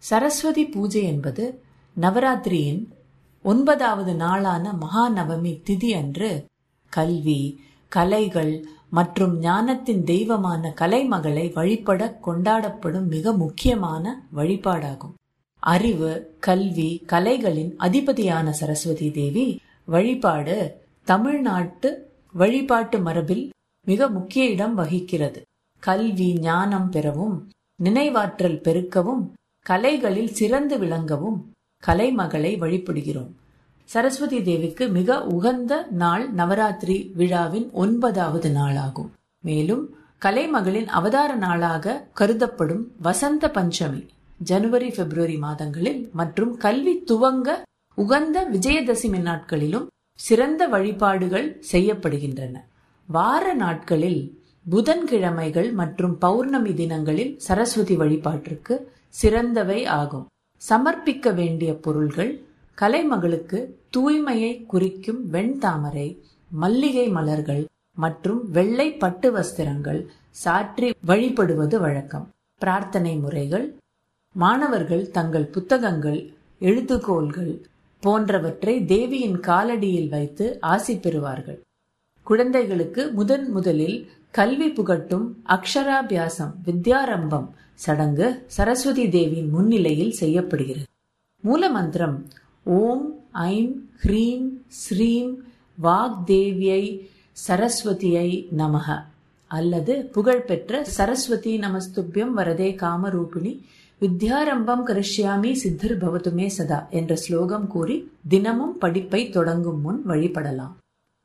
சரஸ்வதி பூஜை என்பது நவராத்திரியின் ஒன்பதாவது நாளான மகாநவமி திதி அன்று கல்வி கலைகள் மற்றும் ஞானத்தின் தெய்வமான கலைமகளை வழிபட கொண்டாடப்படும் மிக முக்கியமான வழிபாடாகும் அறிவு கல்வி கலைகளின் அதிபதியான சரஸ்வதி தேவி வழிபாடு தமிழ்நாட்டு வழிபாட்டு மரபில் மிக முக்கிய இடம் வகிக்கிறது கல்வி ஞானம் பெறவும் நினைவாற்றல் பெருக்கவும் கலைகளில் சிறந்து விளங்கவும் கலைமகளை வழிபடுகிறோம் சரஸ்வதி தேவிக்கு மிக உகந்த நாள் நவராத்திரி விழாவின் ஒன்பதாவது நாளாகும் மேலும் கலைமகளின் அவதார நாளாக கருதப்படும் வசந்த பஞ்சமி ஜனவரி பிப்ரவரி மாதங்களில் மற்றும் கல்வி துவங்க உகந்த விஜயதசமி நாட்களிலும் சிறந்த வழிபாடுகள் செய்யப்படுகின்றன வார நாட்களில் புதன்கிழமைகள் மற்றும் பௌர்ணமி தினங்களில் சரஸ்வதி வழிபாட்டிற்கு சிறந்தவை ஆகும் சமர்ப்பிக்க வேண்டிய பொருள்கள் கலைமகளுக்கு தூய்மையை குறிக்கும் வெண்தாமரை மல்லிகை மலர்கள் மற்றும் வெள்ளை பட்டு வஸ்திரங்கள் சாற்றி வழிபடுவது வழக்கம் பிரார்த்தனை முறைகள் மாணவர்கள் தங்கள் புத்தகங்கள் எழுதுகோள்கள் போன்றவற்றை தேவியின் காலடியில் வைத்து ஆசி பெறுவார்கள் குழந்தைகளுக்கு முதன் முதலில் கல்வி புகட்டும் அக்ஷராபியாசம் வித்யாரம்பம் சடங்கு சரஸ்வதி தேவியின் முன்னிலையில் செய்யப்படுகிறது மூலமந்திரம் ஓம் ஐம் ஹ்ரீம் ஸ்ரீம் வாக்தேவியை சரஸ்வதியை நமக அல்லது புகழ்பெற்ற சரஸ்வதி நமஸ்துபியம் வரதே காமரூபிணி வித்யாரம்பம் கரிஷ்யாமி சித்தர் பவதுமே சதா என்ற ஸ்லோகம் கூறி தினமும் படிப்பை தொடங்கும் முன் வழிபடலாம்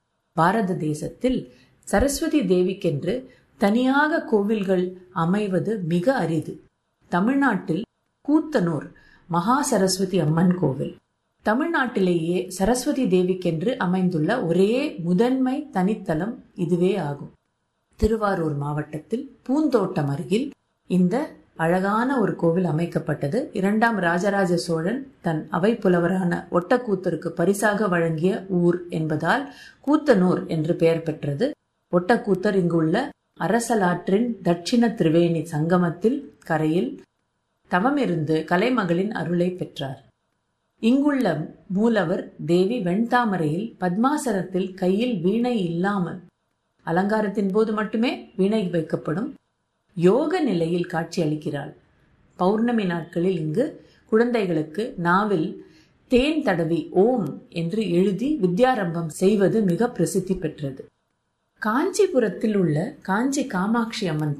பாரத தேசத்தில் சரஸ்வதி தேவிக்கென்று தனியாக கோவில்கள் அமைவது மிக அரிது தமிழ்நாட்டில் கூத்தனூர் மகா சரஸ்வதி அம்மன் கோவில் தமிழ்நாட்டிலேயே சரஸ்வதி தேவிக்கென்று அமைந்துள்ள ஒரே முதன்மை தனித்தலம் இதுவே ஆகும் திருவாரூர் மாவட்டத்தில் பூந்தோட்டம் அருகில் இந்த அழகான ஒரு கோவில் அமைக்கப்பட்டது இரண்டாம் ராஜராஜ சோழன் தன் அவை புலவரான ஒட்டக்கூத்தருக்கு பரிசாக வழங்கிய ஊர் என்பதால் கூத்தனூர் என்று பெயர் பெற்றது ஒட்டக்கூத்தர் இங்குள்ள அரசலாற்றின் தட்சிண திரிவேணி சங்கமத்தில் கரையில் தவமிருந்து கலைமகளின் அருளை பெற்றார் இங்குள்ள மூலவர் தேவி வெண்தாமரையில் பத்மாசனத்தில் கையில் வீணை இல்லாமல் அலங்காரத்தின் போது மட்டுமே வீணை வைக்கப்படும் யோக நிலையில் காட்சி அளிக்கிறாள் பௌர்ணமி நாட்களில் இங்கு குழந்தைகளுக்கு நாவில் தேன் தடவி ஓம் என்று எழுதி வித்யாரம்பம் செய்வது மிக பிரசித்தி பெற்றது காஞ்சிபுரத்தில் உள்ள காஞ்சி காமாட்சி அம்மன்